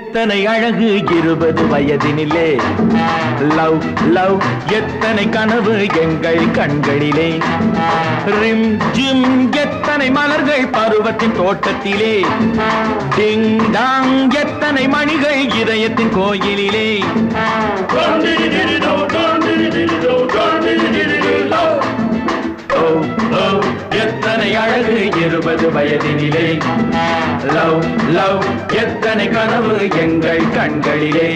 எத்தனை அழகு இருபது வயதினிலே லவ் லவ் எத்தனை கனவு எங்கள் கண்களிலே ரிம் ஜிம் எத்தனை மலர்கள் பருவத்தின் தோட்டத்திலே டிங் டாங் எத்தனை மணிகள் இதயத்தின் கோயிலிலே ஓ, ஓ, எத்தனை அழகு இருபது வயதினிலே லவ் லவ் எத்தனை கனவு எங்கள் கண்களிலே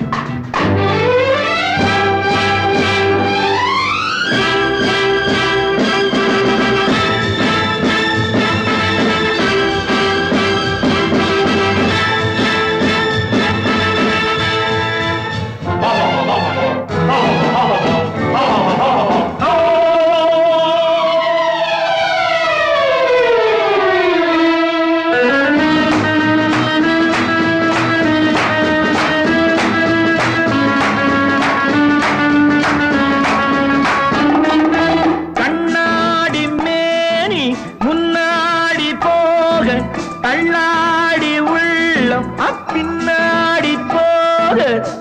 கண்ணாடி மேனி முன்னாடி போக தள்ளாடி உள்ளம் அப்பின்னாடி போக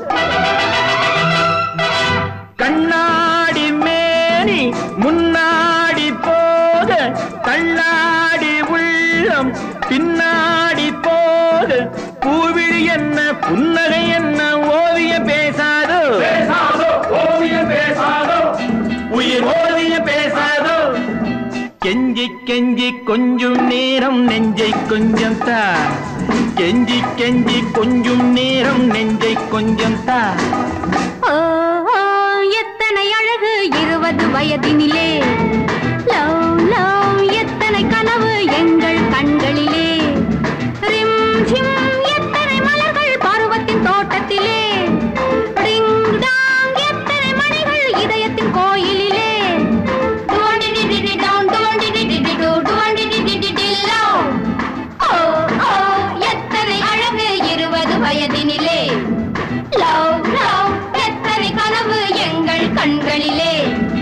கண்ணாடி மேனி முன்னாடி போக தள்ளாடி உள்ளம் பின்னாடி போக பூவிழி என்ன புன்னகை என்ன ஓவியம் பேசாதோ பேசாதோ ஓவியம் பேசாதோ உயிர் ஓவியம் பேசாதோ கெஞ்சி கெஞ்சி கொஞ்சம் நேரம் நெஞ்சை கொஞ்சம் தா கெஞ்சி கெஞ்சி கொஞ்சம் நேரம் நெஞ்சை கொஞ்சம் தா ஓ, ஓ, எத்தனை அழகு இருபது வயதினிலே லவ் லவ் எத்தனை கனவு எங்கள் கண்களிலே ரிம் ஜிம் எத்தனை மலர்கள் பருவத்தின் தோட்டத்திலே டிங் டாங் எத்தனை மணிகள் இதயத்தின் கோயிலிலே டுவண்டிடிடிடி டவுன், டுவண்டிடிடிடி டூ, டுவண்டிடிடிடி லவ். ஓ, ஓ, எத்தனை அழகு இருபது வயதினிலே லவ் லவ் எத்தனை கனவு எங்கள் கண்களிலே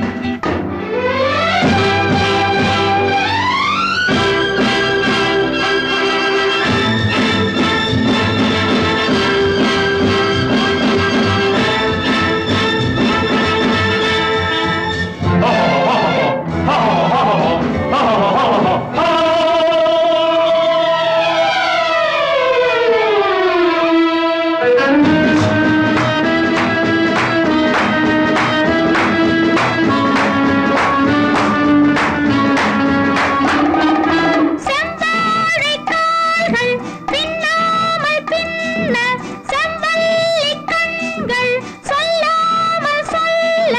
செந்தாழை கால்கள் பின்னாமல் பின்ன செவ்வல்லி கண்கள் சொல்லாமல் சொல்ல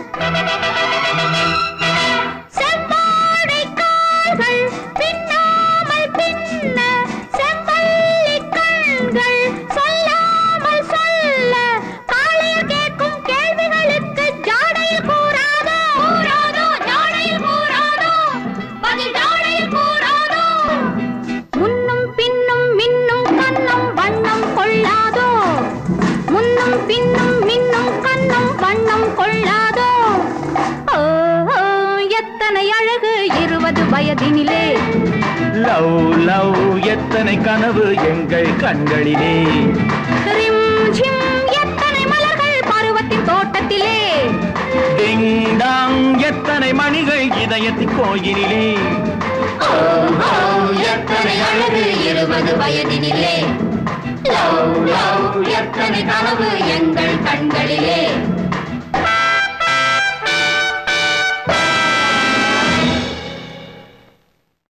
செவ்வாழை கால்கள் பின்னாமல் பின்ன செவ்வல்லி கண்கள் சொல்லாமல் சொல்ல காலையில் கேட்கும் கேள்விகளுக்கு ஜாடையில் கூறாதோ கூறாதோ ஜாடையில் கூறாதோ பதில் ஜாடையில் கூறாதோ முன்னும் பின்னும் மின்னும் கண்ணம் வண்ணம் கொள்ளாதோ முன்னும் பின்னும் மின்னும் கண்ணம் வண்ணம் கொள்ளாதோ ஓ, ஓ, எத்தனை அழகு இருபது வயதினிலே லவ் லவ் எத்தனை கனவு எங்கள் கண்களிலே ரிம் ஜிம் எத்தனை மலர்கள் பருவத்தின் தோட்டத்திலே டிங் டாங் எத்தனை மணிகள் இதயத்தின் கோயிலிலே ஓ, ஓ, எத்தனை அழகு இருபது வயதினிலே லவ் லவ் எத்தனை கனவு எங்கள் கண்களிலே